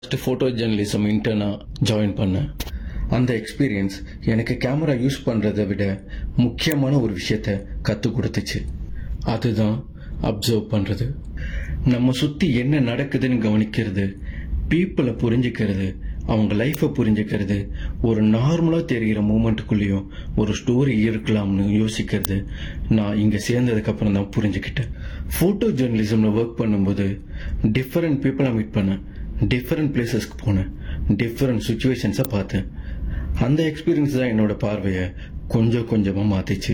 first photo journalism இன்டர்னாக join பண்ணேன் அந்த எக்ஸ்பீரியன்ஸ் எனக்கு கேமரா யூஸ் பண்ணுறதை விட முக்கியமான ஒரு விஷயத்த கற்றுக் கொடுத்துச்சு அதுதான் அப்சர்வ் பண்ணுறது நம்ம சுற்றி என்ன நடக்குதுன்னு கவனிக்கிறது பீப்புளை புரிஞ்சுக்கிறது அவங்க லைஃப்பை புரிஞ்சுக்கிறது ஒரு நார்மலாக தெரிகிற மூமெண்ட்டுக்குள்ளேயும் ஒரு ஸ்டோரி இருக்கலாம்னு யோசிக்கிறது நான் இங்கே சேர்ந்ததுக்கப்புறம் தான் புரிஞ்சுக்கிட்டேன் ஃபோட்டோ ஜேர்னலிசமில் ஒர்க் பண்ணும்போது டிஃப்ரெண்ட் பீப்புளை மீட் பண்ணேன் டிஃப்ரெண்ட் பிளேசஸ்க்கு போனேன் டிஃப்ரெண்ட் சுச்சுவேஷன்ஸை பார்த்தேன் அந்த எக்ஸ்பீரியன்ஸ் தான் என்னோட பார்வையை கொஞ்சம் கொஞ்சமாக மாற்றிச்சு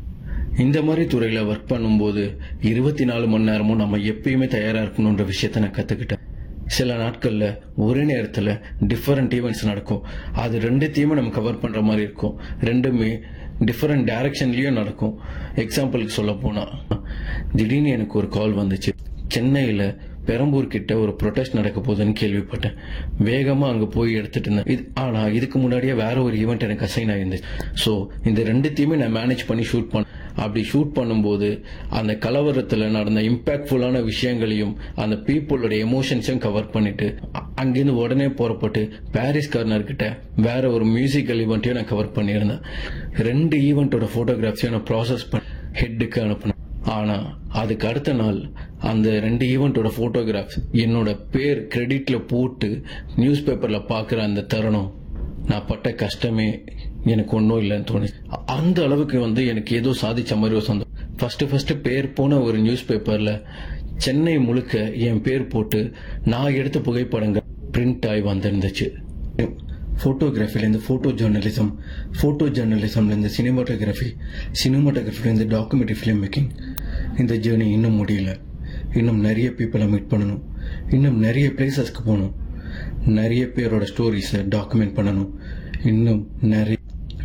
இந்த மாதிரி துறையில் ஒர்க் பண்ணும்போது இருபத்தி நாலு மணி நேரமும் நம்ம எப்பயுமே தயாராக இருக்கணுன்ற விஷயத்த நான் கற்றுக்கிட்டேன் சில நாட்களில் ஒரே நேரத்தில் டிஃப்ரெண்ட் ஈவெண்ட்ஸ் நடக்கும் அது ரெண்டுத்தையுமே நம்ம கவர் பண்ணுற மாதிரி இருக்கும் ரெண்டுமே டிஃப்ரெண்ட் டைரக்ஷன்லேயும் நடக்கும் எக்ஸாம்பிளுக்கு சொல்ல போனால் திடீர்னு எனக்கு ஒரு கால் வந்துச்சு சென்னையில் பெரம்பூர் கிட்ட ஒரு ப்ரொடெஸ்ட் நடக்க போகுதுன்னு கேள்விப்பட்டேன் வேகமாக அங்கே போய் எடுத்துட்டு இருந்தேன் இது ஆனால் இதுக்கு முன்னாடியே வேற ஒரு ஈவெண்ட் எனக்கு அசைன் ஆயிருந்துச்சு ஸோ இந்த ரெண்டுத்தையுமே நான் மேனேஜ் பண்ணி ஷூட் பண்ண அப்படி ஷூட் பண்ணும்போது அந்த கலவரத்தில் நடந்த இம்பாக்ட்ஃபுல்லான விஷயங்களையும் அந்த பீப்புளோட எமோஷன்ஸையும் கவர் பண்ணிட்டு அ- அங்கேருந்து உடனே புறப்பட்டு பாரிஸ் கார்னர் கிட்ட வேற ஒரு மியூசிக்கல் ஈவெண்ட்டையும் நான் கவர் பண்ணியிருந்தேன் ரெண்டு ஈவெண்ட்டோட ஃபோட்டோகிராஃப்ஸையும் நான் ப்ராசஸ் பண்ண ஹெட்டுக்கு அனுப்பினேன் ஆனா அதுக்கு அடுத்த நாள் அந்த ரெண்டு ஈவெண்ட்டோட போட்டோகிராஃப்ஸ் என்னோட பேர் கிரெடிட்ல போட்டு நியூஸ் பேப்பர்ல பார்க்குற அந்த தருணம் நான் பட்ட கஷ்டமே எனக்கு ஒன்றும் இல்லைன்னு தோணுச்சு அ- அந்த அளவுக்கு வந்து எனக்கு ஏதோ சாதிச்ச மாதிரி ஒரு சந்தோஷம் ஃபர்ஸ்ட் ஃபர்ஸ்ட் பேர் போன ஒரு நியூஸ் பேப்பர்ல சென்னை முழுக்க என் பேர் போட்டு நான் எடுத்த புகைப்படங்கள் பிரிண்ட் ஆகி வந்திருந்துச்சு ஃபோட்டோகிராஃபிலேருந்து ஃபோட்டோ ஜேர்னலிசம் ஃபோட்டோ ஜேர்னலிசம்லேருந்து சினிமாட்டோகிராஃபி சினிமாட்டோகிராஃபிலேருந்து டாக்குமெண்ட்ரி ஃபிலிம் மேக்கிங் இந்த ஜேர்னி இன்னும் முடியல இன்னும் நிறைய பீப்புளை மீட் பண்ணணும் இன்னும் நிறைய பிளேசஸ்க்கு போகணும் நிறைய பேரோட ஸ்டோரிஸை டாக்குமெண்ட் பண்ணணும் இன்னும் நிறைய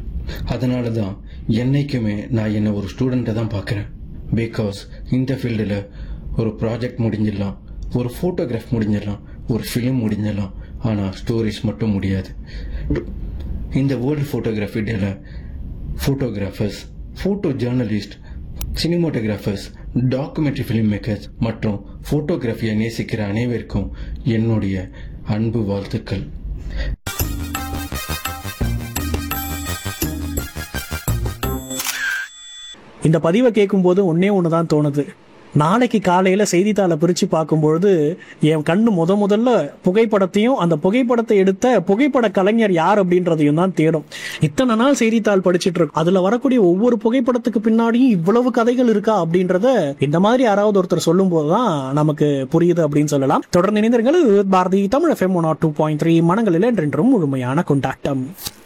அதனால தான் என்னைக்குமே நான் என்னை ஒரு ஸ்டூடெண்ட்டை தான் பார்க்குறேன் பிகாஸ் இந்த ஃபீல்டில் ஒரு ப்ராஜெக்ட் முடிஞ்சிடலாம் ஒரு ஃபோட்டோகிராஃப் முடிஞ்சிடலாம் ஒரு ஃபிலிம் முடிஞ்சிடலாம் ஆனால் ஸ்டோரிஸ் மட்டும் முடியாது இந்த வேர்ல்டு ஃபோட்டோகிராஃபி டேல photographers photo journalist cinematographers documentary film makers மற்றும் ஃபோட்டோகிராஃபியை நேசிக்கிற அனைவருக்கும் என்னுடைய அன்பு வாழ்த்துக்கள் இந்த பதிவை கேட்கும்போது ஒன்னே ஒன்று தான் தோணுது நாளைக்கு காலையில செய்தித்தாளை பிரிச்சு பார்க்கும்பொழுது என் கண்ணு முத முதல்ல புகைப்படத்தையும் அந்த புகைப்படத்தை எடுத்த புகைப்பட கலைஞர் யார் அப்படின்றதையும் தான் தேடும் இத்தனை நாள் செய்தித்தாள் படிச்சிட்டு இருக்கு அதுல வரக்கூடிய ஒவ்வொரு புகைப்படத்துக்கு பின்னாடியும் இவ்வளவு கதைகள் இருக்கா அப்படின்றத இந்த மாதிரி யாராவது ஒருத்தர் சொல்லும் போதுதான் நமக்கு புரியுது அப்படின்னு சொல்லலாம் தொடர்ந்து இணைந்திருங்கள் இது Bharati Tamil FM one two point three மனங்களில் என்றென்றும் முழுமையான கொண்டாட்டம்